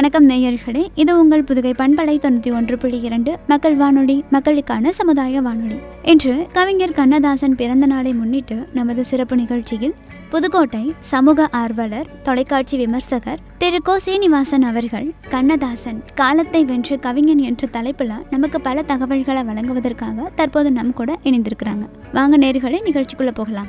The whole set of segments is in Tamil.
வணக்கம் நேயர்களே இது உங்கள் புதுகை பண்பலை தொண்ணூற்றி ஒன்று புள்ளி இரண்டு மக்கள் வானொலி மக்களுக்கான சமுதாய வானொலி இன்று கவிஞர் கண்ணதாசன் பிறந்த நாளை முன்னிட்டு நமது சிறப்பு நிகழ்ச்சியில் புதுக்கோட்டை சமூக ஆர்வலர் தொலைக்காட்சி விமர்சகர் திரு கோ சீனிவாசன் அவர்கள் கண்ணதாசன் காலத்தை வென்று கவிஞன் என்ற தலைப்பில் நமக்கு பல தகவல்களை வழங்குவதற்காக தற்போது நம் கூட இணைந்திருக்கிறாங்க வாங்க நேர்களே நிகழ்ச்சிக்குள்ளே போகலாம்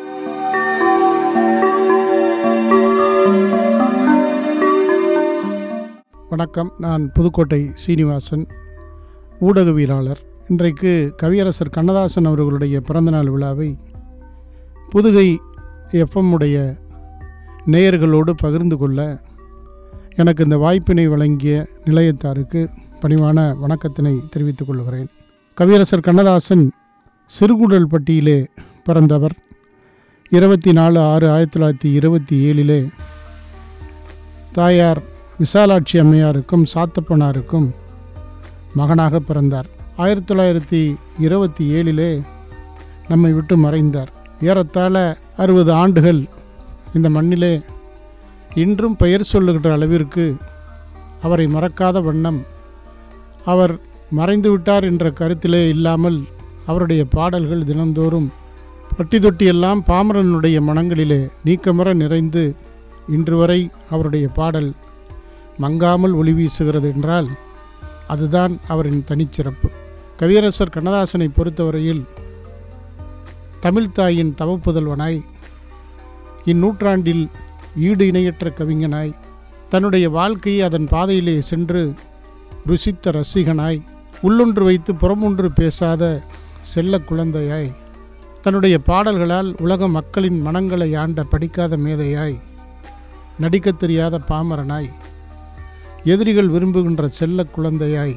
வணக்கம் நான் புதுக்கோட்டை சீனிவாசன் ஊடகவியலாளர் இன்றைக்கு கவியரசர் கண்ணதாசன் அவர்களுடைய பிறந்தநாள் விழாவை புதுகை எஃப்எம் உடைய நேயர்களோடு பகிர்ந்து கொள்ள எனக்கு இந்த வாய்ப்பினை வழங்கிய நிலையத்தாருக்கு பணிவான வணக்கத்தினை தெரிவித்துக் கொள்கிறேன் கவியரசர் கண்ணதாசன் சிறுகுடல்பட்டியிலே பிறந்தவர் இருபத்தி நாலு ஆறு ஆயிரத்தி தொள்ளாயிரத்தி இருபத்தி ஏழிலே தாயார் விசாலாட்சி அம்மையாருக்கும் சாத்தப்பனாருக்கும் மகனாக பிறந்தார் ஆயிரத்தி தொள்ளாயிரத்தி இருபத்தி ஏழிலே நம்மை விட்டு மறைந்தார் ஏறத்தாழ அறுபது ஆண்டுகள் இந்த மண்ணிலே இன்றும் பெயர் சொல்லுகின்ற அளவிற்கு அவரை மறக்காத வண்ணம் அவர் மறைந்து விட்டார் என்ற கருத்திலே இல்லாமல் அவருடைய பாடல்கள் தினந்தோறும் பட்டி தொட்டியெல்லாம் பாமரனுடைய மனங்களிலே நீக்கமர நிறைந்து இன்று வரை அவருடைய பாடல் மங்காமல் ஒளி வீசுகிறது என்றால் அதுதான் அவரின் தனிச்சிறப்பு கவியரசர் கண்ணதாசனை பொறுத்தவரையில் தமிழ்த்தாயின் தவப்புதல்வனாய் இந்நூற்றாண்டில் ஈடு இணையற்ற கவிஞனாய் தன்னுடைய வாழ்க்கையை அதன் பாதையிலே சென்று ருசித்த ரசிகனாய் உள்ளொன்று வைத்து புறமொன்று பேசாத செல்ல குழந்தையாய் தன்னுடைய பாடல்களால் உலக மக்களின் மனங்களை ஆண்ட படிக்காத மேதையாய் நடிக்கத் தெரியாத பாமரனாய் எதிரிகள் விரும்புகின்ற செல்ல குழந்தையாய்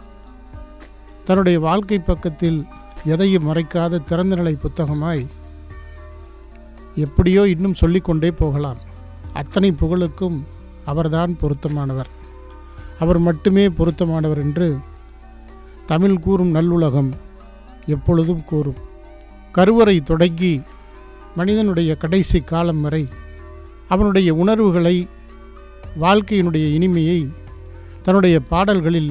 தன்னுடைய வாழ்க்கை பக்கத்தில் எதையும் மறைக்காத திறந்தநிலை புத்தகமாய் எப்படியோ இன்னும் சொல்லிக்கொண்டே போகலாம் அத்தனை புகழுக்கும் அவர்தான் பொருத்தமானவர் அவர் மட்டுமே பொருத்தமானவர் என்று தமிழ் கூறும் நல்லுலகம் எப்பொழுதும் கூறும் கருவறை தொடங்கி மனிதனுடைய கடைசி காலம் வரை அவனுடைய உணர்வுகளை வாழ்க்கையினுடைய இனிமையை தன்னுடைய பாடல்களில்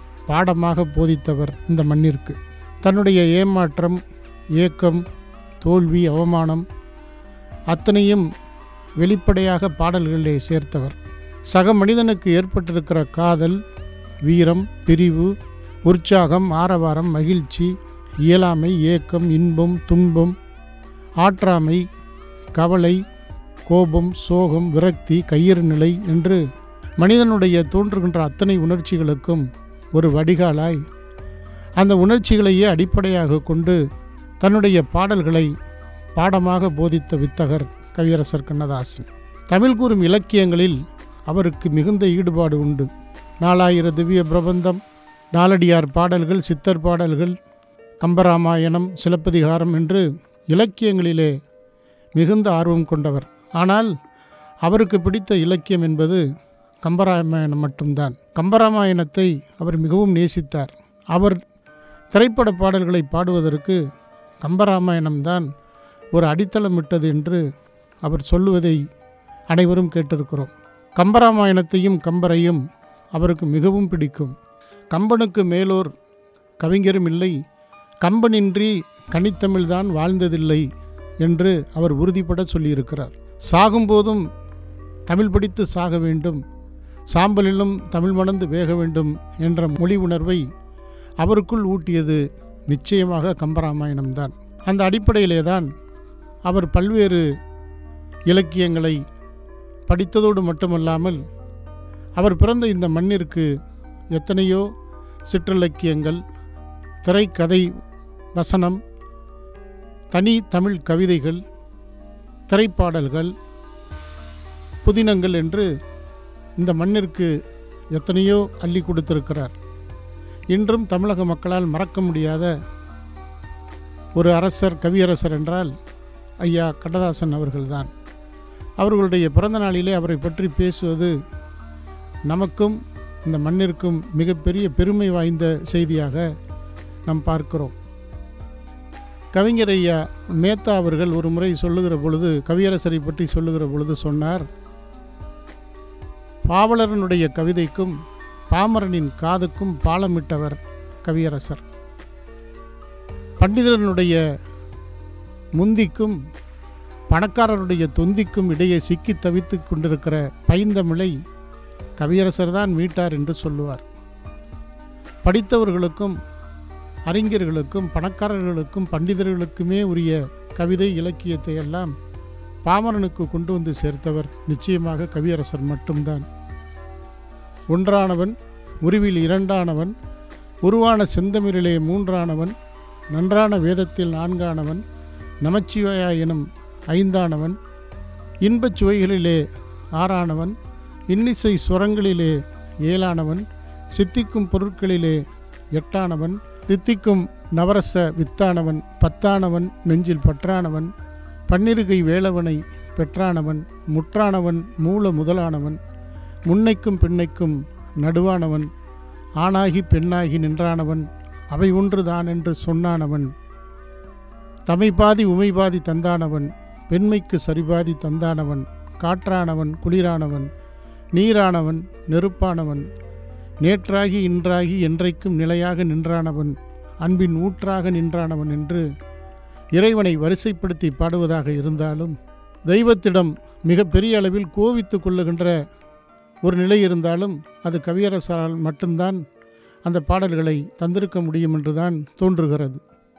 பாடமாக போதித்தவர் இந்த மண்ணிற்கு தன்னுடைய ஏமாற்றம் ஏக்கம் தோல்வி அவமானம் அத்தனையும் வெளிப்படையாக பாடல்களிலே சேர்த்தவர் சக மனிதனுக்கு ஏற்பட்டிருக்கிற காதல் வீரம் பிரிவு உற்சாகம் ஆரவாரம் மகிழ்ச்சி இயலாமை ஏக்கம் இன்பம் துன்பம் ஆற்றாமை கவலை கோபம் சோகம் விரக்தி கையிறு நிலை என்று மனிதனுடைய தோன்றுகின்ற அத்தனை உணர்ச்சிகளுக்கும் ஒரு வடிகாலாய் அந்த உணர்ச்சிகளையே அடிப்படையாக கொண்டு தன்னுடைய பாடல்களை பாடமாக போதித்த வித்தகர் கவியரசர் கண்ணதாசன் தமிழ் கூறும் இலக்கியங்களில் அவருக்கு மிகுந்த ஈடுபாடு உண்டு நாலாயிர திவ்ய பிரபந்தம் நாலடியார் பாடல்கள் சித்தர் பாடல்கள் கம்பராமாயணம் சிலப்பதிகாரம் என்று இலக்கியங்களிலே மிகுந்த ஆர்வம் கொண்டவர் ஆனால் அவருக்கு பிடித்த இலக்கியம் என்பது கம்பராமாயணம் மட்டும்தான் கம்பராமாயணத்தை அவர் மிகவும் நேசித்தார் அவர் திரைப்பட பாடல்களை பாடுவதற்கு கம்பராமாயணம்தான் ஒரு அடித்தளமிட்டது என்று அவர் சொல்லுவதை அனைவரும் கேட்டிருக்கிறோம் கம்பராமாயணத்தையும் கம்பரையும் அவருக்கு மிகவும் பிடிக்கும் கம்பனுக்கு மேலோர் கவிஞரும் இல்லை கம்பனின்றி கனித்தமிழ்தான் வாழ்ந்ததில்லை என்று அவர் உறுதிப்பட சொல்லியிருக்கிறார் சாகும்போதும் தமிழ் படித்து சாக வேண்டும் சாம்பலிலும் தமிழ் மணந்து வேக வேண்டும் என்ற மொழி உணர்வை அவருக்குள் ஊட்டியது நிச்சயமாக கம்பராமாயணம்தான் அந்த அடிப்படையிலே தான் அவர் பல்வேறு இலக்கியங்களை படித்ததோடு மட்டுமல்லாமல் அவர் பிறந்த இந்த மண்ணிற்கு எத்தனையோ சிற்றிலக்கியங்கள் திரைக்கதை வசனம் தனி தமிழ் கவிதைகள் திரைப்பாடல்கள் புதினங்கள் என்று இந்த மண்ணிற்கு எத்தனையோ அள்ளி கொடுத்திருக்கிறார் இன்றும் தமிழக மக்களால் மறக்க முடியாத ஒரு அரசர் கவியரசர் என்றால் ஐயா கண்ணதாசன் அவர்கள்தான் அவர்களுடைய பிறந்த நாளிலே அவரை பற்றி பேசுவது நமக்கும் இந்த மண்ணிற்கும் மிகப்பெரிய பெருமை வாய்ந்த செய்தியாக நாம் பார்க்கிறோம் கவிஞர் ஐயா மேத்தா அவர்கள் ஒரு முறை சொல்லுகிற பொழுது கவியரசரை பற்றி சொல்லுகிற பொழுது சொன்னார் பாவலரனுடைய கவிதைக்கும் பாமரனின் காதுக்கும் பாலமிட்டவர் கவியரசர் பண்டிதரனுடைய முந்திக்கும் பணக்காரருடைய தொந்திக்கும் இடையே சிக்கி தவித்து கொண்டிருக்கிற பைந்தமிழை கவியரசர் தான் மீட்டார் என்று சொல்லுவார் படித்தவர்களுக்கும் அறிஞர்களுக்கும் பணக்காரர்களுக்கும் பண்டிதர்களுக்குமே உரிய கவிதை இலக்கியத்தை எல்லாம் பாமரனுக்கு கொண்டு வந்து சேர்த்தவர் நிச்சயமாக கவியரசர் மட்டும்தான் ஒன்றானவன் உருவில் இரண்டானவன் உருவான செந்தமிழிலே மூன்றானவன் நன்றான வேதத்தில் நான்கானவன் நமச்சிவாயா எனும் ஐந்தானவன் இன்பச் சுவைகளிலே ஆறானவன் இன்னிசை சுரங்களிலே ஏழானவன் சித்திக்கும் பொருட்களிலே எட்டானவன் தித்திக்கும் நவரச வித்தானவன் பத்தானவன் நெஞ்சில் பற்றானவன் பன்னிருகை வேளவனை பெற்றானவன் முற்றானவன் மூல முதலானவன் முன்னைக்கும் பின்னைக்கும் நடுவானவன் ஆணாகி பெண்ணாகி நின்றானவன் அவை ஒன்றுதான் என்று சொன்னானவன் தமைபாதி உமைபாதி தந்தானவன் பெண்மைக்கு சரிபாதி தந்தானவன் காற்றானவன் குளிரானவன் நீரானவன் நெருப்பானவன் நேற்றாகி இன்றாகி என்றைக்கும் நிலையாக நின்றானவன் அன்பின் ஊற்றாக நின்றானவன் என்று இறைவனை வரிசைப்படுத்தி பாடுவதாக இருந்தாலும் தெய்வத்திடம் மிக பெரிய அளவில் கோவித்து கொள்ளுகின்ற ஒரு நிலை இருந்தாலும் அது கவியரசரால் மட்டும்தான் அந்த பாடல்களை தந்திருக்க முடியும் என்றுதான் தோன்றுகிறது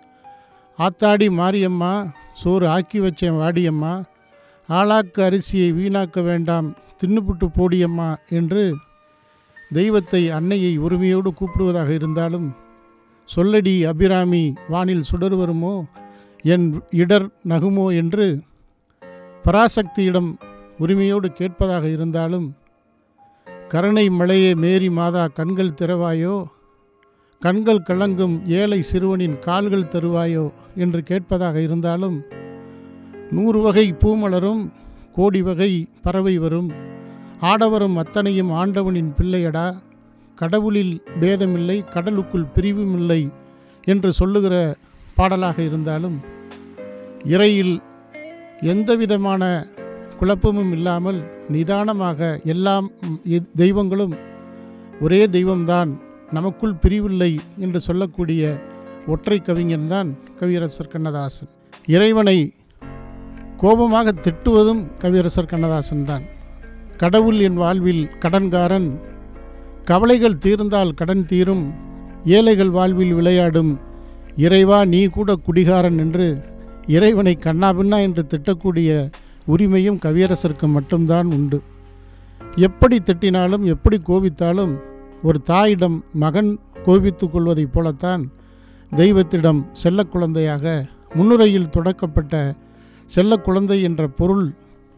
ஆத்தாடி மாரியம்மா சோறு ஆக்கி வச்சேன் வாடியம்மா ஆளாக்கு அரிசியை வீணாக்க வேண்டாம் தின்னுபுட்டு போடியம்மா என்று தெய்வத்தை அன்னையை உரிமையோடு கூப்பிடுவதாக இருந்தாலும் சொல்லடி அபிராமி வானில் சுடர் வருமோ என் இடர் நகுமோ என்று பராசக்தியிடம் உரிமையோடு கேட்பதாக இருந்தாலும் கருணை மலையே மேரி மாதா கண்கள் திறவாயோ கண்கள் கலங்கும் ஏழை சிறுவனின் கால்கள் தருவாயோ என்று கேட்பதாக இருந்தாலும் நூறு வகை பூமலரும் கோடி வகை பறவை வரும் ஆடவரும் அத்தனையும் ஆண்டவனின் பிள்ளையடா கடவுளில் பேதமில்லை கடலுக்குள் பிரிவும் இல்லை என்று சொல்லுகிற பாடலாக இருந்தாலும் இறையில் எந்தவிதமான குழப்பமும் இல்லாமல் நிதானமாக எல்லாம் இ- தெய்வங்களும் ஒரே தெய்வம்தான் நமக்குள் பிரிவில்லை என்று சொல்லக்கூடிய ஒற்றை கவிஞன்தான் கவியரசர் கண்ணதாசன் இறைவனை கோபமாக திட்டுவதும் கவியரசர் கண்ணதாசன் தான் கடவுள் என் வாழ்வில் கடன்காரன் கவலைகள் தீர்ந்தால் கடன் தீரும் ஏழைகள் வாழ்வில் விளையாடும் இறைவா நீ கூட குடிகாரன் என்று இறைவனை கண்ணாபின்னா என்று திட்டக்கூடிய உரிமையும் கவியரசருக்கு மட்டும்தான் உண்டு எப்படி திட்டினாலும் எப்படி கோபித்தாலும் ஒரு தாயிடம் மகன் கோபித்துக் கொள்வதைப் போலத்தான் தெய்வத்திடம் செல்ல குழந்தையாக முன்னுரையில் தொடக்கப்பட்ட செல்ல குழந்தை என்ற பொருள்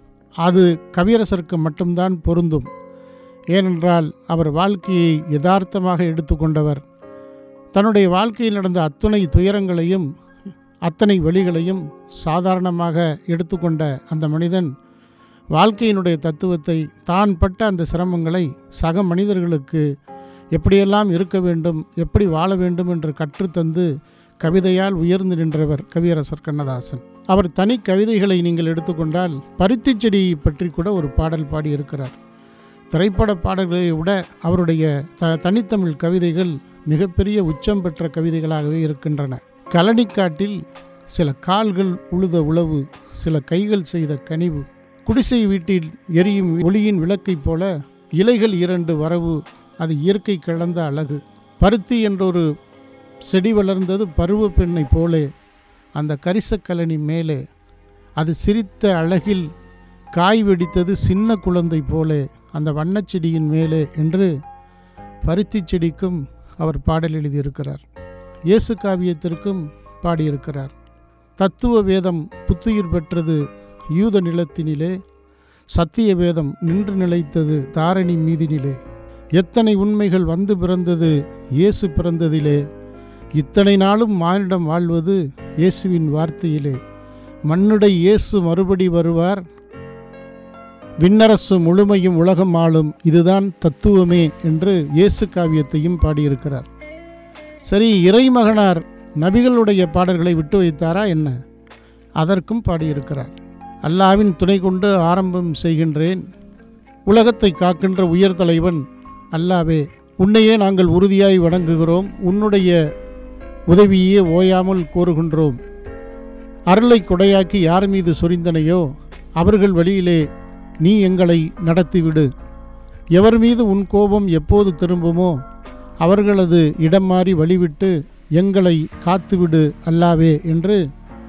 அது கவியரசருக்கு மட்டும்தான் பொருந்தும் ஏனென்றால் அவர் வாழ்க்கையை யதார்த்தமாக எடுத்துக்கொண்டவர் தன்னுடைய வாழ்க்கையில் நடந்த அத்துணை துயரங்களையும் அத்தனை வழிகளையும் சாதாரணமாக எடுத்துக்கொண்ட அந்த மனிதன் வாழ்க்கையினுடைய தத்துவத்தை தான் பட்ட அந்த சிரமங்களை சக மனிதர்களுக்கு எப்படியெல்லாம் இருக்க வேண்டும் எப்படி வாழ வேண்டும் என்று கற்றுத்தந்து கவிதையால் உயர்ந்து நின்றவர் கவியரசர் கண்ணதாசன் அவர் தனி கவிதைகளை நீங்கள் எடுத்துக்கொண்டால் பருத்திச் செடியை பற்றி கூட ஒரு பாடல் பாடியிருக்கிறார் திரைப்பட பாடல்களை விட அவருடைய த தனித்தமிழ் கவிதைகள் மிகப்பெரிய உச்சம் பெற்ற கவிதைகளாகவே இருக்கின்றன கழனிக்காட்டில் சில கால்கள் உழுத உழவு சில கைகள் செய்த கனிவு குடிசை வீட்டில் எரியும் ஒளியின் விளக்கைப் போல இலைகள் இரண்டு வரவு அது இயற்கை கலந்த அழகு பருத்தி என்றொரு செடி வளர்ந்தது பருவ பெண்ணைப் போலே அந்த கரிசக்கலனி மேலே அது சிரித்த அழகில் காய் வெடித்தது சின்ன குழந்தை போலே அந்த வண்ணச் செடியின் மேலே என்று பருத்திச் செடிக்கும் அவர் பாடல் எழுதியிருக்கிறார் இயேசு காவியத்திற்கும் பாடியிருக்கிறார் தத்துவ வேதம் புத்துயிர் பெற்றது யூத நிலத்தினிலே சத்திய வேதம் நின்று நிலைத்தது தாரணி மீதினிலே எத்தனை உண்மைகள் வந்து பிறந்தது இயேசு பிறந்ததிலே இத்தனை நாளும் மானிடம் வாழ்வது இயேசுவின் வார்த்தையிலே மண்ணுடை இயேசு மறுபடி வருவார் விண்ணரசு முழுமையும் உலகம் ஆளும் இதுதான் தத்துவமே என்று இயேசு காவியத்தையும் பாடியிருக்கிறார் சரி இறைமகனார் நபிகளுடைய பாடல்களை விட்டு வைத்தாரா என்ன அதற்கும் பாடியிருக்கிறார் அல்லாவின் துணை கொண்டு ஆரம்பம் செய்கின்றேன் உலகத்தை காக்கின்ற உயர் தலைவன் அல்லாவே உன்னையே நாங்கள் உறுதியாய் வணங்குகிறோம் உன்னுடைய உதவியே ஓயாமல் கோருகின்றோம் அருளை கொடையாக்கி யார் மீது சொரிந்தனையோ அவர்கள் வழியிலே நீ எங்களை நடத்திவிடு எவர் மீது உன் கோபம் எப்போது திரும்புமோ அவர்களது இடம் மாறி வழிவிட்டு எங்களை காத்துவிடு அல்லாவே என்று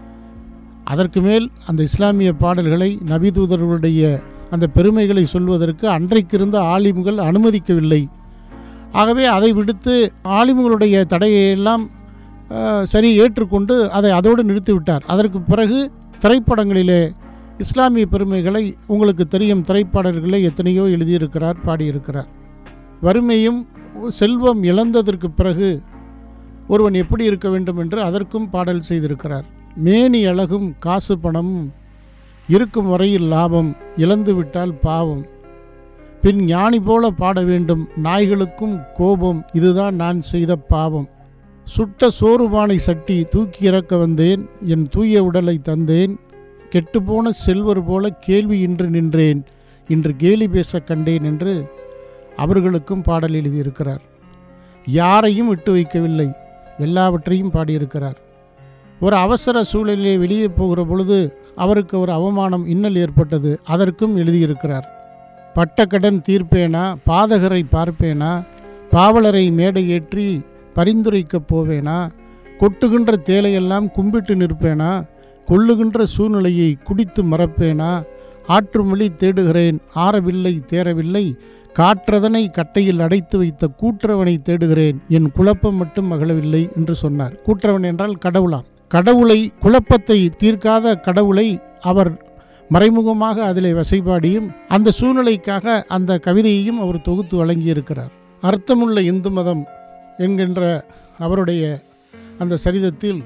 அதற்கு மேல் அந்த இஸ்லாமிய பாடல்களை நபிதூதர்களுடைய அந்த பெருமைகளை சொல்வதற்கு அன்றைக்கிருந்த ஆலிம்கள் அனுமதிக்கவில்லை ஆகவே அதை விடுத்து ஆலிம்களுடைய தடையை எல்லாம் அஹ், சரி ஏற்றுக்கொண்டு அதை அதோடு நிறுத்திவிட்டார் அதற்கு பிறகு திரைப்படங்களிலே இஸ்லாமிய பெருமைகளை உங்களுக்கு தெரியும் திரைப்பாடல்களை எத்தனையோ எழுதியிருக்கிறார் பாடியிருக்கிறார் வறுமையும் செல்வம் இழந்ததற்கு பிறகு ஒருவன் எப்படி இருக்க வேண்டும் என்று அதற்கும் பாடல் செய்திருக்கிறார் மேனி அழகும் காசு பணமும் இருக்கும் வரையில் லாபம் இழந்து விட்டால் பாவம் பின் ஞானி போல பாட வேண்டும் நாய்களுக்கும் கோபம் இதுதான் நான் செய்த பாவம் சுட்ட சோறுபானை சட்டி தூக்கி இறக்க வந்தேன் என் தூய உடலை தந்தேன் கெட்டுப்போன செல்வர் போல கேள்வியின்றி நின்றேன் இன்று கேலி பேச கண்டேன் என்று அவர்களுக்கும் பாடல் எழுதியிருக்கிறார் யாரையும் விட்டு வைக்கவில்லை எல்லாவற்றையும் பாடியிருக்கிறார் ஒரு அவசர சூழலிலே வெளியே போகிற பொழுது அவருக்கு ஒரு அவமானம் இன்னல் ஏற்பட்டது அதற்கும் எழுதியிருக்கிறார் பட்டக்கடன் தீர்ப்பேனா பாதகரை பார்ப்பேனா பாவலரை மேடை ஏற்றி பரிந்துரைக்கப் போவேனா கொட்டுகின்ற தேலையெல்லாம் கும்பிட்டு நிற்பேனா கொள்ளுகின்ற சூழ்நிலையை குடித்து மறப்பேனா ஆற்றுமொழி தேடுகிறேன் ஆறவில்லை தேரவில்லை காற்றதனை கட்டையில் அடைத்து வைத்த கூற்றவனை தேடுகிறேன் என் குழப்பம் மட்டும் மகளவில்லை என்று சொன்னார் கூற்றவன் என்றால் கடவுளாம் கடவுளை குழப்பத்தை தீர்க்காத கடவுளை அவர் மறைமுகமாக அதிலே வசைபாடியும் அந்த சூழ்நிலைக்காக அந்த கவிதையையும் அவர் தொகுத்து வழங்கியிருக்கிறார் அர்த்தமுள்ள இந்து மதம் என்கின்ற அவருடைய அந்த சரிதத்தில்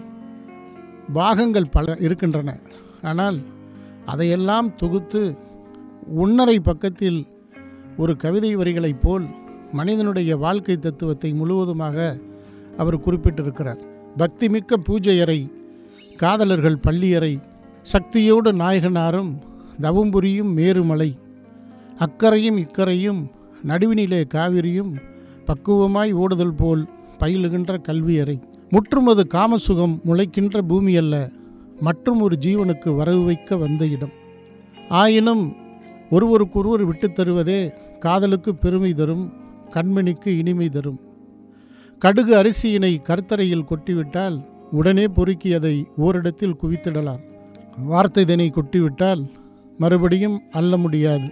பாகங்கள் பல இருக்கின்றன ஆனால் அதையெல்லாம் தொகுத்து ஒன்றரை பக்கத்தில் ஒரு கவிதை வரிகளைப் போல் மனிதனுடைய வாழ்க்கை தத்துவத்தை முழுவதுமாக அவர் குறிப்பிட்டிருக்கிறார் பக்திமிக்க பூஜையறை காதலர்கள் பள்ளியறை சக்தியோடு நாயகனாரும் தவம்புரியும் மேருமலை அக்கரையும் இக்கரையும் நடுவினிலே காவிரியும் பக்குவமாய் ஓடுதல் போல் பயிலுகின்ற கல்வியறை முற்றுமது காமசுகம் முளைக்கின்ற பூமி அல்ல மற்றும் ஒரு ஜீவனுக்கு வரவு வைக்க வந்த இடம் ஆயினும் ஒருவருக்கொருவர் விட்டுத் தருவதே காதலுக்கு பெருமை தரும் கண்மணிக்கு இனிமை தரும் கடுகு அரிசியினை கருத்தரையில் கொட்டிவிட்டால் உடனே பொறுக்கி அதை ஓரிடத்தில் குவித்திடலாம் வார்த்தை இதனை கொட்டிவிட்டால் மறுபடியும் அள்ள முடியாது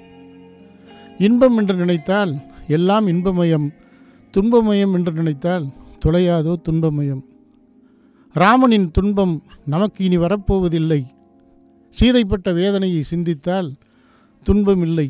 இன்பம் என்று நினைத்தால் எல்லாம் இன்பமயம் துன்பமயம் என்று நினைத்தால் தொலையாதோ துன்பமயம் ராமனின் துன்பம் நமக்கு இனி வரப்போவதில்லை சீதைப்பட்ட வேதனையை சிந்தித்தால் துன்பமில்லை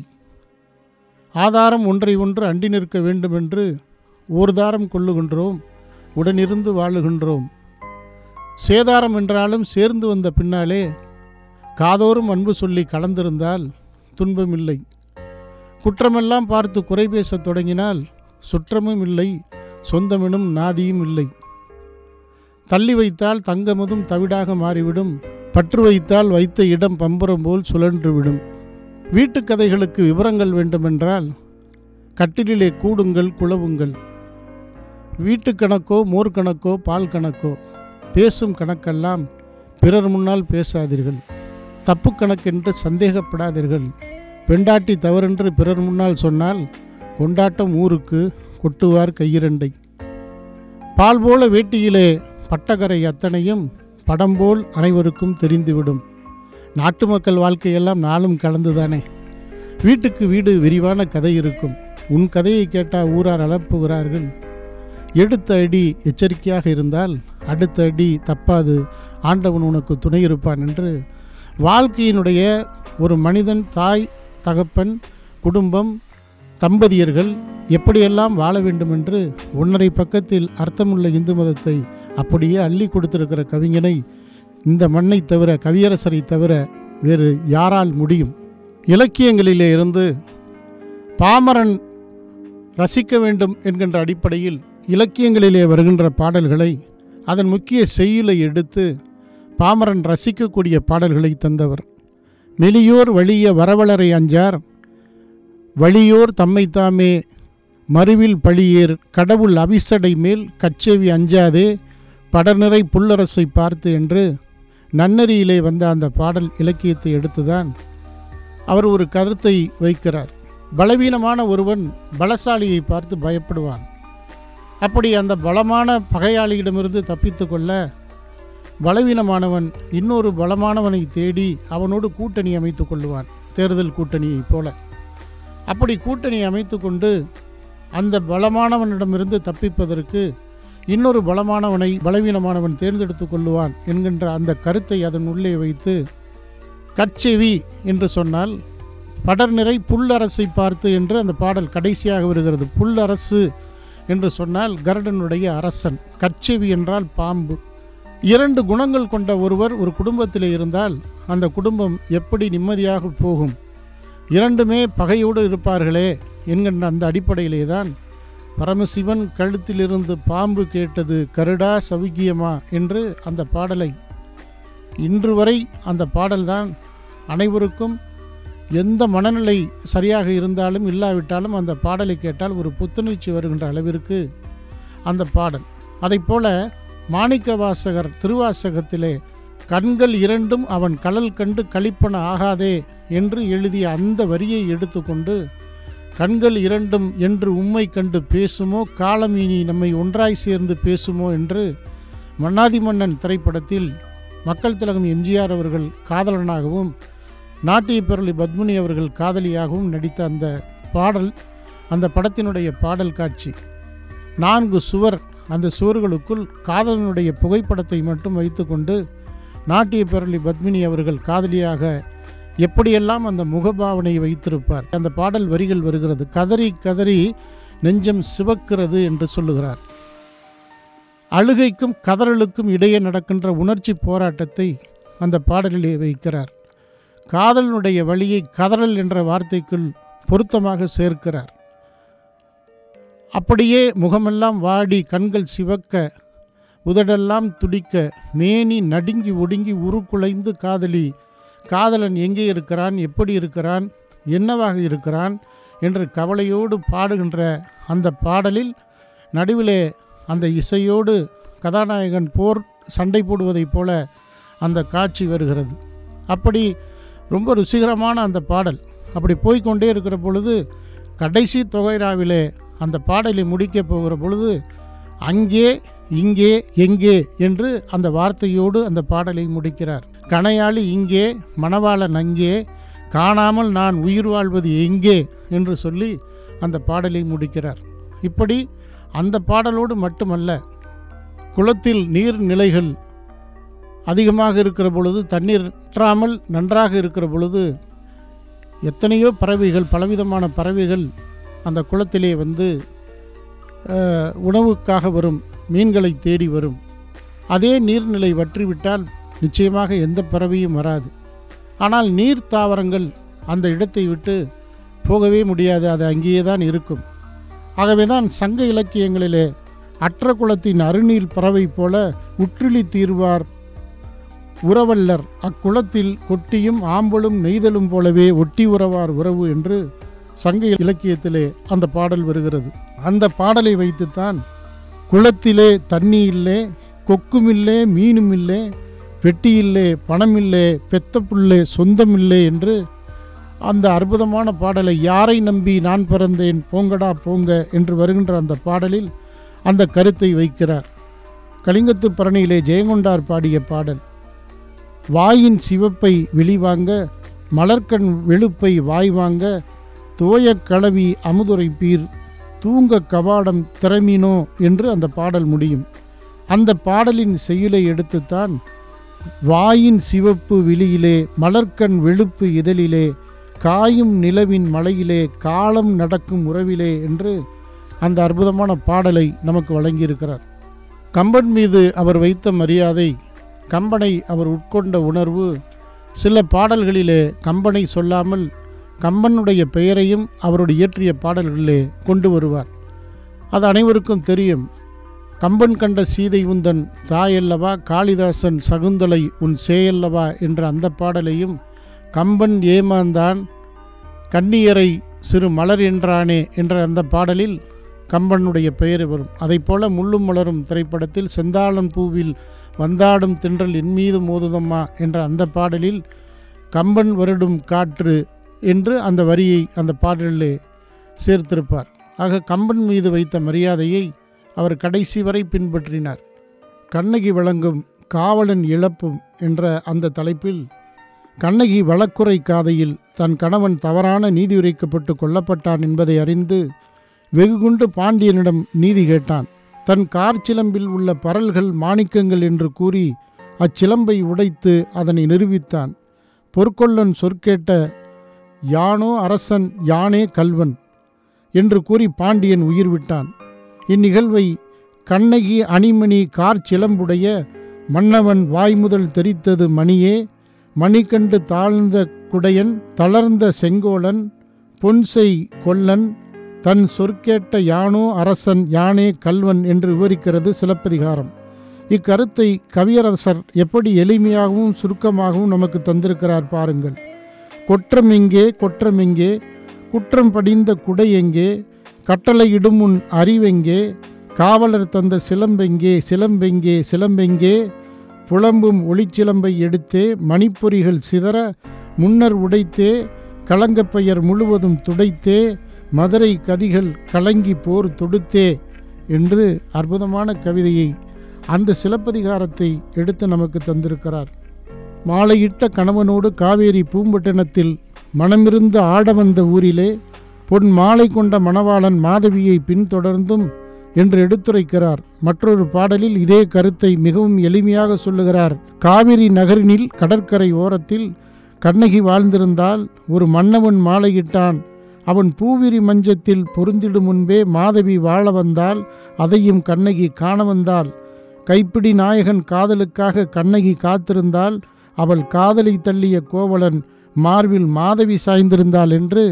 ஆதாரம் ஒன்றை ஒன்று அண்டி நிற்க வேண்டுமென்று ஓர்தாரம் கொள்ளுகின்றோம் உடனிருந்து வாழுகின்றோம் சேதாரம் என்றாலும் சேர்ந்து வந்த பின்னாலே காதோறும் அன்பு சொல்லி கலந்திருந்தால் துன்பமில்லை குற்றமெல்லாம் பார்த்து குறை பேசத் தொடங்கினால் சுற்றமும் இல்லை சொந்தமெனும் நாதியும் இல்லை தள்ளி வைத்தால் தங்கமதும் தவிடாக மாறிவிடும் பற்று வைத்தால் வைத்த இடம் பம்பரம் போல் சுழன்றுவிடும் வீட்டுக் கதைகளுக்கு விவரங்கள் வேண்டுமென்றால் கட்டிலிலே கூடுங்கள் குழவுங்கள் வீட்டுக் கணக்கோ மோர் கணக்கோ பால் கணக்கோ பேசும் கணக்கெல்லாம் பிறர் முன்னால் பேசாதீர்கள் தப்பு கணக்கென்று சந்தேகப்படாதீர்கள் பெண்டாட்டி தவறென்று பிறர் முன்னால் சொன்னால் கொண்டாட்டம் ஊருக்கு கொட்டுவார் கையிரண்டை பால் போல வேட்டியிலே பட்டகரை அத்தனையும் படம் போல் அனைவருக்கும் தெரிந்துவிடும் நாட்டு மக்கள் வாழ்க்கையெல்லாம் நாளும் கலந்துதானே வீட்டுக்கு வீடு விரிவான கதை இருக்கும் உன் கதையை கேட்டால் ஊரார் அலப்புகிறார்கள் எடுத்த அடி எச்சரிக்கையாக இருந்தால் அடுத்த அடி தப்பாது ஆண்டவன் உனக்கு துணை இருப்பான் என்று வாழ்க்கையினுடைய ஒரு மனிதன் தாய் தகப்பன் குடும்பம் தம்பதியர்கள் எப்படியெல்லாம் வாழ வேண்டும் என்று ஒன்றரை பக்கத்தில் அர்த்தமுள்ள இந்து மதத்தை அப்படியே அள்ளி கொடுத்திருக்கிற கவிஞனை இந்த மண்ணை தவிர கவியரசரை தவிர வேறு யாரால் முடியும் இலக்கியங்களிலே இருந்து பாமரன் ரசிக்க வேண்டும் என்கின்ற அடிப்படையில் இலக்கியங்களிலே வருகின்ற பாடல்களை அதன் முக்கிய செய்யுளை எடுத்து பாமரன் ரசிக்கக்கூடிய பாடல்களை தந்தவர் மெலியோர் வழிய வரவலரை அஞ்சார் வழியோர் தம்மைத்தாமே மறுவில் பழியேர் கடவுள் அவிசடை மேல் கச்சேவி அஞ்சாதே படர்நிறை புல்லரசை பார்த்து என்று நன்னறியிலே வந்த அந்த பாடல் இலக்கியத்தை எடுத்துதான் அவர் ஒரு கருத்தை வைக்கிறார் பலவீனமான ஒருவன் பலசாலியை பார்த்து பயப்படுவான் அப்படி அந்த பலமான பகையாளியிடமிருந்து தப்பித்து கொள்ள பலவீனமானவன் இன்னொரு பலமானவனை தேடி அவனோடு கூட்டணி அமைத்து கொள்ளுவான் தேர்தல் கூட்டணியைப் போல அப்படி கூட்டணி அமைத்து கொண்டு அந்த பலமானவனிடமிருந்து தப்பிப்பதற்கு இன்னொரு பலமானவனை பலவீனமானவன் தேர்ந்தெடுத்து கொள்ளுவான் என்கின்ற அந்த கருத்தை அதன் உள்ளே வைத்து கட்செவி என்று சொன்னால் படர்நிறை புல்லரசை பார்த்து என்று அந்த பாடல் கடைசியாக வருகிறது புல்லரசு என்று சொன்னால் கருடனுடைய அரசன் கட்செவி என்றால் பாம்பு இரண்டு குணங்கள் கொண்ட ஒருவர் ஒரு குடும்பத்தில் இருந்தால் அந்த குடும்பம் எப்படி நிம்மதியாக போகும் இரண்டுமே பகையோடு இருப்பார்களே என்கின்ற அந்த அடிப்படையிலே தான் பரமசிவன் கழுத்திலிருந்து பாம்பு கேட்டது கருடா சவிக்கியமா என்று அந்த பாடலை இன்று வரை அந்த பாடல்தான் அனைவருக்கும் எந்த மனநிலை சரியாக இருந்தாலும் இல்லாவிட்டாலும் அந்த பாடலை கேட்டால் ஒரு புத்துணர்ச்சி வருகின்ற அளவிற்கு அந்த பாடல் அதைப்போல மாணிக்க வாசகர் திருவாசகத்திலே கண்கள் இரண்டும் அவன் கடல் கண்டு களிப்பன ஆகாதே என்று எழுதிய அந்த வரியை எடுத்துக்கொண்டு கண்கள் இரண்டும் என்று உம்மை கண்டு பேசுமோ காலம் இனி நம்மை ஒன்றாய் சேர்ந்து பேசுமோ என்று மன்னாதி மன்னன் திரைப்படத்தில் மக்கள் திலகம் எம்ஜிஆர் அவர்கள் காதலனாகவும் நாட்டிய பெருளி பத்மினி அவர்கள் காதலியாகவும் நடித்த அந்த பாடல் அந்த படத்தினுடைய பாடல் காட்சி நான்கு சுவர் அந்த சுவர்களுக்குள் காதலனுடைய புகைப்படத்தை மட்டும் வைத்துக்கொண்டு நாட்டிய பெருளி பத்மினி அவர்கள் காதலியாக எப்படியெல்லாம் அந்த முகபாவனை வைத்திருப்பார் அந்த பாடல் வரிகள் வருகிறது கதறி கதறி நெஞ்சம் சிவக்கிறது என்று சொல்லுகிறார் அழுகைக்கும் கதறலுக்கும் இடையே நடக்கின்ற உணர்ச்சி போராட்டத்தை அந்த பாடலிலே வைக்கிறார் காதலனுடைய வழியை கதறல் என்ற வார்த்தைக்குள் பொருத்தமாக சேர்க்கிறார் அப்படியே முகமெல்லாம் வாடி கண்கள் சிவக்க உதடெல்லாம் துடிக்க மேனி நடுங்கி ஒடுங்கி உருக்குலைந்து காதலி காதலன் எங்கே இருக்கிறான் எப்படி இருக்கிறான் என்னவாக இருக்கிறான் என்று கவலையோடு பாடுகின்ற அந்த பாடலில் நடுவிலே அந்த இசையோடு கதாநாயகன் போர் சண்டை போடுவதைப் போல அந்த காட்சி வருகிறது அப்படி ரொம்ப ருசிகரமான அந்த பாடல் அப்படி போய்க்கொண்டே இருக்கிற பொழுது கடைசி தொகைராவிலே அந்த பாடலை முடிக்கப் போகிற பொழுது அங்கே இங்கே எங்கே என்று அந்த வார்த்தையோடு அந்த பாடலை முடிக்கிறார் கணையாளி இங்கே மணவாளன் அங்கே காணாமல் நான் உயிர் வாழ்வது எங்கே என்று சொல்லி அந்த பாடலை முடிக்கிறார் இப்படி அந்த பாடலோடு மட்டுமல்ல குளத்தில் நீர்நிலைகள் அதிகமாக இருக்கிற பொழுது தண்ணீர் வற்றாமல் நன்றாக இருக்கிற பொழுது எத்தனையோ பறவைகள் பலவிதமான பறவைகள் அந்த குளத்திலே வந்து அஹ், உணவுக்காக வரும் மீன்களை தேடி வரும் அதே நீர்நிலை வற்றிவிட்டால் நிச்சயமாக எந்த பறவையும் வராது ஆனால் நீர் தாவரங்கள் அந்த இடத்தை விட்டு போகவே முடியாது அது அங்கேயே தான் இருக்கும் ஆகவே தான் சங்க இலக்கியங்களிலே அற்ற குலத்தின் அருநீர் பறவை போல உற்றிலி தீர்வார் உறவல்லர் அக்குளத்தில் கொட்டியும் ஆம்பலும் நெய்தலும் போலவே ஒட்டி உறவார் உறவு என்று சங்க இலக்கியத்திலே அந்த பாடல் வருகிறது அந்த பாடலை வைத்துத்தான் குளத்திலே தண்ணி இல்லே கொக்குமில்லே மீனுமில்லே வெட்டியில்லே பணமில்லே பெத்த புள்ளே சொந்தமில்லே என்று அந்த அற்புதமான பாடலை யாரை நம்பி நான் பிறந்தேன் போங்கடா போங்க என்று வருகின்ற அந்த பாடலில் அந்த கருத்தை வைக்கிறார் கலிங்கத்து பரணியிலே ஜெயங்கொண்டார் பாடிய பாடல் வாயின் சிவப்பை வெளிவாங்க மலர்க்கண் வெளுப்பை வாய் வாங்க தோயக் களவி அமுதுரைப்பீர் தூங்க கவாடம் திறமினோ என்று அந்த பாடல் முடியும் அந்த பாடலின் செய்யுளை எடுத்துத்தான் வாயின் சிவப்பு விழியிலே மலர்க்கண் வெளுப்பு இதழிலே காயும் நிலவின் மலையிலே காலம் நடக்கும் உறவிலே என்று அந்த அற்புதமான பாடலை நமக்கு வழங்கியிருக்கிறார் கம்பன் மீது அவர் வைத்த மரியாதை கம்பனை அவர் உட்கொண்ட உணர்வு சில பாடல்களிலே கம்பனை சொல்லாமல் கம்பனுடைய பெயரையும் அவருடைய இயற்றிய பாடல்களிலே கொண்டு வருவார் அது அனைவருக்கும் தெரியும் கம்பன் கண்ட சீதை உந்தன் தாயல்லவா காளிதாசன் சகுந்தலை உன் சேயல்லவா என்ற அந்த பாடலையும் கம்பன் ஏமாந்தான் கன்னியரை சிறு மலர் என்றானே என்ற அந்த பாடலில் கம்பனுடைய பெயர் வரும் அதைப்போல முள்ளும் மலரும் திரைப்படத்தில் செந்தாளன் பூவில் வந்தாடும் தின்றல் என் மீது மோதுதம்மா என்ற அந்த பாடலில் கம்பன் வருடும் காற்று என்று அந்த வரியை அந்த பாடலிலே சேர்த்திருப்பார் ஆக கம்பன் மீது வைத்த மரியாதையை அவர் கடைசி வரை பின்பற்றினார் கண்ணகி வழங்கும் காவலன் இழப்பும் என்ற அந்த தலைப்பில் கண்ணகி வழக்குரை காதையில் தன் கணவன் தவறான நீதி உரைக்கப்பட்டு கொல்லப்பட்டான் என்பதை அறிந்து வெகுகுண்டு பாண்டியனிடம் நீதி கேட்டான் தன் கார் சிலம்பில் உள்ள பரல்கள் மாணிக்கங்கள் என்று கூறி அச்சிலம்பை உடைத்து அதனை நிரூபித்தான் பொற்கொள்ளன் சொற்கேட்ட யானோ அரசன் யானே கல்வன் என்று கூறி பாண்டியன் உயிர் விட்டான் இந்நிகழ்வை கண்ணகி அணிமணி கார் சிலம்புடைய மன்னவன் வாய்முதல் தெரித்தது மணியே மணிகண்டு தாழ்ந்த குடையன் தளர்ந்த செங்கோலன் பொன்செய் கொல்லன் தன் சொற்கேட்ட யானோ அரசன் யானே கல்வன் என்று விவரிக்கிறது சிலப்பதிகாரம் இக்கருத்தை கவியரசர் எப்படி எளிமையாகவும் சுருக்கமாகவும் நமக்கு தந்திருக்கிறார் பாருங்கள் கொற்றம் எங்கே கொற்றம் எங்கே குற்றம் படிந்த குடை எங்கே கட்டளையிடும் உன் அறிவெங்கே காவலர் தந்த சிலம்பெங்கே சிலம்பெங்கே சிலம்பெங்கே புலம்பும் ஒளிச்சிலம்பை எடுத்தே மணிப்பொறிகள் சிதற முன்னர் உடைத்தே களங்கப்பெயர் முழுவதும் துடைத்தே மதுரை கதிகள் கலங்கி போர் தொடுத்தே என்று அற்புதமான கவிதையை அந்த சிலப்பதிகாரத்தை எடுத்து நமக்கு தந்திருக்கிறார் மாலையிட்ட கணவனோடு காவேரி பூம்பட்டினத்தில் மனமிருந்த ஆட வந்த ஊரிலே பொன் மாலை கொண்ட மணவாளன் மாதவியை பின்தொடர்ந்தும் என்று எடுத்துரைக்கிறார் மற்றொரு பாடலில் இதே கருத்தை மிகவும் எளிமையாக சொல்லுகிறார் காவிரி நகரினில் கடற்கரை ஓரத்தில் கண்ணகி வாழ்ந்திருந்தால் ஒரு மன்னவன் மாலையிட்டான் அவன் பூவிரி மஞ்சத்தில் பொருந்திடும் முன்பே மாதவி வாழ வந்தால் அதையும் கண்ணகி காண வந்தாள் கைப்பிடி நாயகன் காதலுக்காக கண்ணகி காத்திருந்தால் அவள் காதலை தள்ளிய கோவலன் மார்பில் மாதவி சாய்ந்திருந்தாள் என்று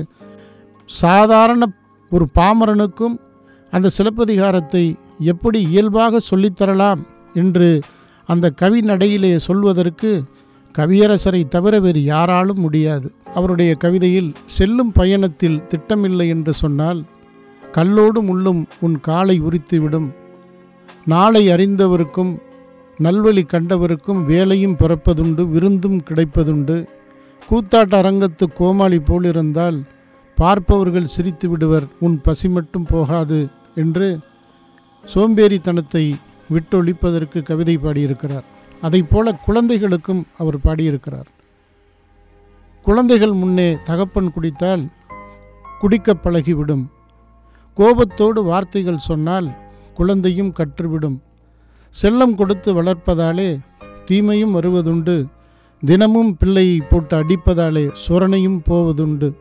சாதாரண ஒரு பாமரனுக்கும் அந்த சிலப்பதிகாரத்தை எப்படி இயல்பாக சொல்லித்தரலாம் என்று அந்த கவி நடையிலே சொல்வதற்கு கவியரசரை தவிர வேறு யாராலும் முடியாது அவருடைய கவிதையில் செல்லும் பயணத்தில் திட்டமில்லை என்று சொன்னால் கல்லோடு முள்ளும் உன் காலை உரித்துவிடும் நாளை அறிந்தவருக்கும் நல்வழி கண்டவருக்கும் வேலையும் பிறப்பதுண்டு விருந்தும் கிடைப்பதுண்டு கூத்தாட்ட அரங்கத்து கோமாளி போலிருந்தால் பார்ப்பவர்கள் சிரித்து விடுவர் உன் பசி மட்டும் போகாது என்று சோம்பேறித்தனத்தை விட்டொழிப்பதற்கு கவிதை பாடியிருக்கிறார் அதைப்போல குழந்தைகளுக்கும் அவர் பாடியிருக்கிறார் குழந்தைகள் முன்னே தகப்பன் குடித்தால் குடிக்க பழகிவிடும் கோபத்தோடு வார்த்தைகள் சொன்னால் குழந்தையும் கற்றுவிடும் செல்லம் கொடுத்து வளர்ப்பதாலே தீமையும் வருவதுண்டு தினமும் பிள்ளையை போட்டு அடிப்பதாலே சுரணையும் போவதுண்டு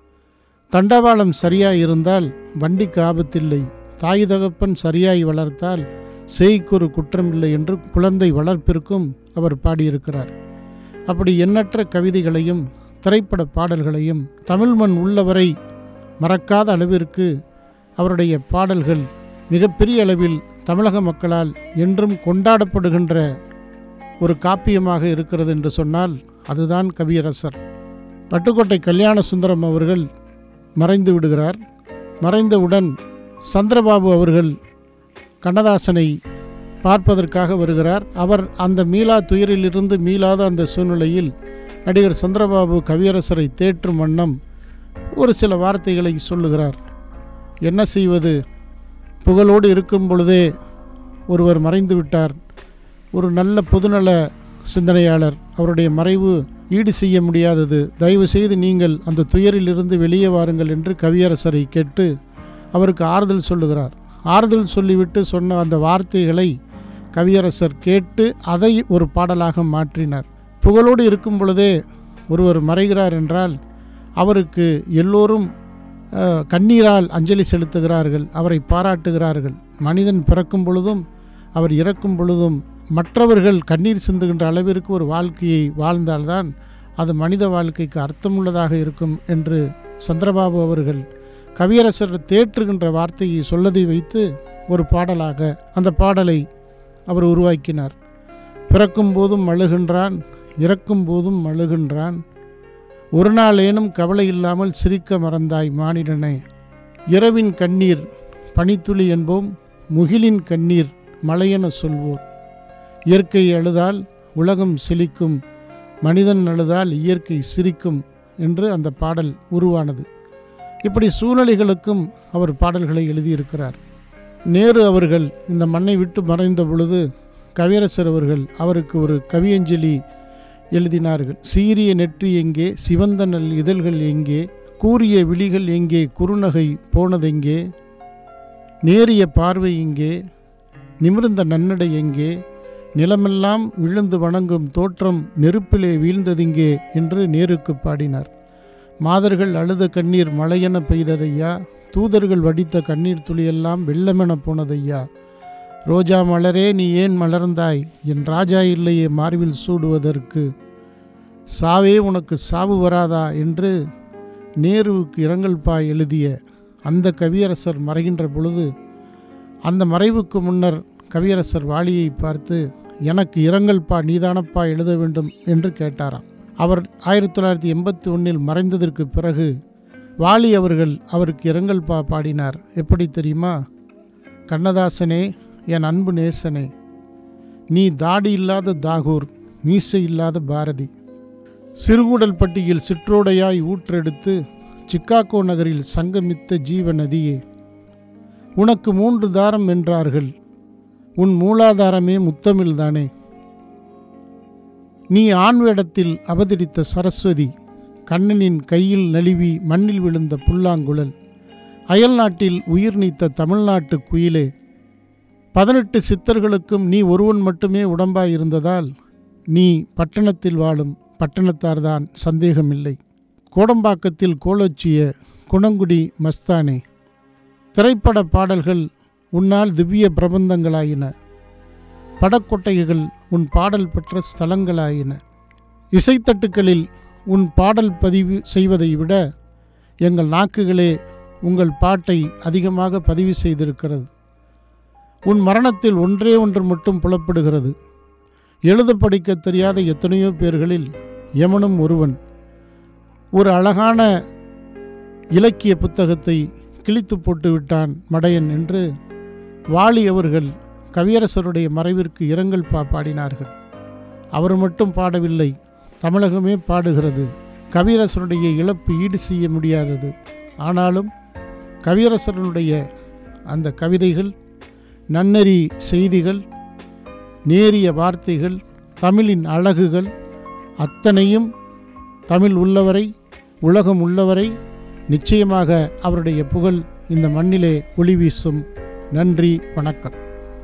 தண்டவாளம் சரியாய் இருந்தால் வண்டிக்கு ஆபத்தில்லை தாய் தகப்பன் சரியாய் வளர்த்தால் செய்கொரு குற்றமில்லை என்று குழந்தை வளர்ப்பிற்கும் அவர் பாடியிருக்கிறார் அப்படி எண்ணற்ற கவிதைகளையும் திரைப்பட பாடல்களையும் தமிழ் மண் உள்ளவரை மறக்காத அளவிற்கு அவருடைய பாடல்கள் மிகப்பெரிய அளவில் தமிழக மக்களால் என்றும் கொண்டாடப்படுகின்ற ஒரு காப்பியமாக இருக்கிறது என்று சொன்னால் அதுதான் கவியரசர் பட்டுக்கோட்டை கல்யாண சுந்தரம் அவர்கள் மறைந்து விடுகிறார் மறைந்தவுடன் சந்திரபாபு அவர்கள் கண்ணதாசனை பார்ப்பதற்காக வருகிறார் அவர் அந்த மீளா துயரிலிருந்து மீளாத அந்த சூழ்நிலையில் நடிகர் சந்திரபாபு கவியரசரை தேற்றும் வண்ணம் ஒரு சில வார்த்தைகளை சொல்லுகிறார் என்ன செய்வது புகழோடு இருக்கும் பொழுதே ஒருவர் மறைந்து விட்டார் ஒரு நல்ல பொதுநல சிந்தனையாளர் அவருடைய மறைவு ஈடு செய்ய முடியாதது தயவு செய்து நீங்கள் அந்த துயரிலிருந்து வெளியே வாருங்கள் என்று கவியரசரை கேட்டு அவருக்கு ஆறுதல் சொல்லுகிறார் ஆறுதல் சொல்லிவிட்டு சொன்ன அந்த வார்த்தைகளை கவியரசர் கேட்டு அதை ஒரு பாடலாக மாற்றினார் புகழோடு இருக்கும் பொழுதே ஒருவர் மறைகிறார் என்றால் அவருக்கு எல்லோரும் அஹ், கண்ணீரால் அஞ்சலி செலுத்துகிறார்கள் அவரை பாராட்டுகிறார்கள் மனிதன் பிறக்கும் பொழுதும் அவர் இறக்கும் பொழுதும் மற்றவர்கள் கண்ணீர் சிந்துகின்ற அளவிற்கு ஒரு வாழ்க்கையை வாழ்ந்தால்தான் அது மனித வாழ்க்கைக்கு அர்த்தமுள்ளதாக இருக்கும் என்று சந்திரபாபு அவர்கள் கவியரசர் தேற்றுகின்ற வார்த்தையை சொல்லதை வைத்து ஒரு பாடலாக அந்த பாடலை அவர் உருவாக்கினார் பிறக்கும் போதும் அழுகின்றான் இறக்கும் போதும் அழுகின்றான் ஒரு நாளேனும் கவலை இல்லாமல் சிரிக்க மறந்தாய் மானிடனே இரவின் கண்ணீர் பனித்துளி என்போம் முகிலின் கண்ணீர் மலையென சொல்வோர் இயற்கை அழுதால் உலகம் செழிக்கும் மனிதன் அழுதால் இயற்கை சிரிக்கும் என்று அந்த பாடல் உருவானது இப்படி சூழ்நிலைகளுக்கும் அவர் பாடல்களை எழுதியிருக்கிறார் நேரு அவர்கள் இந்த மண்ணை விட்டு மறைந்த பொழுது கவியரசர் அவர்கள் அவருக்கு ஒரு கவியஞ்சலி எழுதினார்கள் சீரிய நெற்றி எங்கே சிவந்த நல் இதழ்கள் எங்கே கூரிய விழிகள் எங்கே குறுநகை போனதெங்கே நேரிய பார்வை எங்கே நிமிர்ந்த நன்னடை எங்கே நிலமெல்லாம் விழுந்து வணங்கும் தோற்றம் நெருப்பிலே வீழ்ந்ததிங்கே என்று நேருக்கு பாடினார் மாதர்கள் அழுத கண்ணீர் மழையென பெய்ததையா தூதர்கள் வடித்த கண்ணீர் துளியெல்லாம் வெள்ளமென போனதையா ரோஜா மலரே நீ ஏன் மலர்ந்தாய் என் ராஜா இல்லையே மார்பில் சூடுவதற்கு சாவே உனக்கு சாவு வராதா என்று நேருவுக்கு இரங்கல் பா எழுதிய அந்த கவியரசர் மறைகின்ற பொழுது அந்த மறைவுக்கு முன்னர் கவியரசர் வாலியை பார்த்து எனக்கு இரங்கல் பா நீதானப்பா எழுத வேண்டும் என்று கேட்டாராம் அவர் ஆயிரத்தி தொள்ளாயிரத்தி எண்பத்தி ஒன்றில் மறைந்ததற்கு பிறகு வாலி அவர்கள் அவருக்கு இரங்கல் பா பாடினார் எப்படி தெரியுமா கண்ணதாசனே என் அன்பு நேசனே நீ தாடி இல்லாத தாகூர் மீசை இல்லாத பாரதி சிறுகூடல்பட்டியில் சிற்றோடையாய் ஊற்றெடுத்து சிக்காகோ நகரில் சங்கமித்த ஜீவ நதியே உனக்கு மூன்று தாரம் என்றார்கள் உன் மூலாதாரமே முத்தமிழ்தானே நீ ஆண் வேடத்தில் அவதரித்த சரஸ்வதி கண்ணனின் கையில் நழுவி மண்ணில் விழுந்த புல்லாங்குழல் அயல் நாட்டில் உயிர் நீத்த தமிழ்நாட்டு குயிலே பதினெட்டு சித்தர்களுக்கும் நீ ஒருவன் மட்டுமே உடம்பாய் இருந்ததால் நீ பட்டணத்தில் வாழும் பட்டணத்தார்தான் சந்தேகமில்லை கோடம்பாக்கத்தில் கோலோச்சிய குணங்குடி மஸ்தானே திரைப்பட பாடல்கள் உன்னால் திவ்ய பிரபந்தங்களாயின படக்கொட்டைகள் உன் பாடல் பெற்ற ஸ்தலங்களாயின இசைத்தட்டுக்களில் உன் பாடல் பதிவு செய்வதை விட எங்கள் நாக்குகளே உங்கள் பாட்டை அதிகமாக பதிவு செய்திருக்கிறது உன் மரணத்தில் ஒன்றே ஒன்று மட்டும் புலப்படுகிறது எழுத படிக்க தெரியாத எத்தனையோ பேர்களில் யமனும் ஒருவன் ஒரு அழகான இலக்கிய புத்தகத்தை கிழித்து போட்டு விட்டான் மடையன் என்று வாலி அவர்கள் கவியரசருடைய மறைவிற்கு இரங்கல் பா பாடினார்கள் அவர் மட்டும் பாடவில்லை தமிழகமே பாடுகிறது கவியரசருடைய இழப்பு ஈடு செய்ய முடியாதது ஆனாலும் கவியரசருடைய அந்த கவிதைகள் நன்னெறி செய்திகள் நேரிய வார்த்தைகள் தமிழின் அழகுகள் அத்தனையும் தமிழ் உள்ளவரை உலகம் உள்ளவரை நிச்சயமாக அவருடைய புகழ் இந்த மண்ணிலே ஒளி வீசும் நன்றி வணக்கம்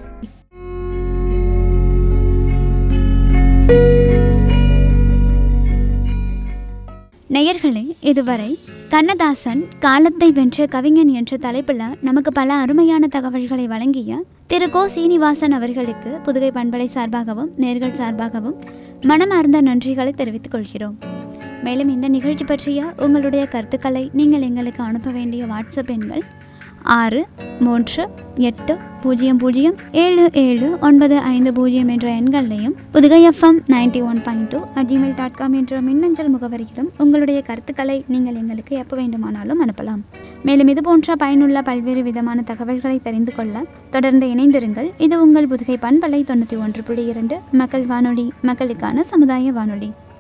நேயர்களே இதுவரை கண்ணதாசன் காலத்தை வென்ற கவிஞன் என்ற தலைப்பில் நமக்கு பல அருமையான தகவல்களை வழங்கிய திரு கோ சீனிவாசன் அவர்களுக்கு புதுகை பண்பலை சார்பாகவும் நேர்கள் சார்பாகவும் மனமார்ந்த நன்றிகளை தெரிவித்துக் கொள்கிறோம் மேலும் இந்த நிகழ்ச்சி பற்றிய உங்களுடைய கருத்துக்களை நீங்கள் எங்களுக்கு அனுப்ப வேண்டிய வாட்ஸ்அப் எண்கள் ஆறு மூன்று எட்டு பூஜ்ஜியம் பூஜ்ஜியம் ஏழு ஏழு ஒன்பது ஐந்து பூஜ்ஜியம் என்ற எண்களையும் Pudugai FM ninety one point two at Gmail dot com என்ற மின்னஞ்சல் முகவரியிலும் உங்களுடைய கருத்துக்களை நீங்கள் எங்களுக்கு எப்போ வேண்டுமானாலும் அனுப்பலாம் மேலும் இது போன்ற பயனுள்ள பல்வேறு விதமான தகவல்களை தெரிந்து கொள்ள தொடர்ந்து இணைந்திருங்கள் இது உங்கள் புதுகை பண்பலை தொண்ணூற்றி ஒன்று புள்ளி இரண்டு மக்கள் வானொலி மக்களுக்கான சமுதாய வானொலி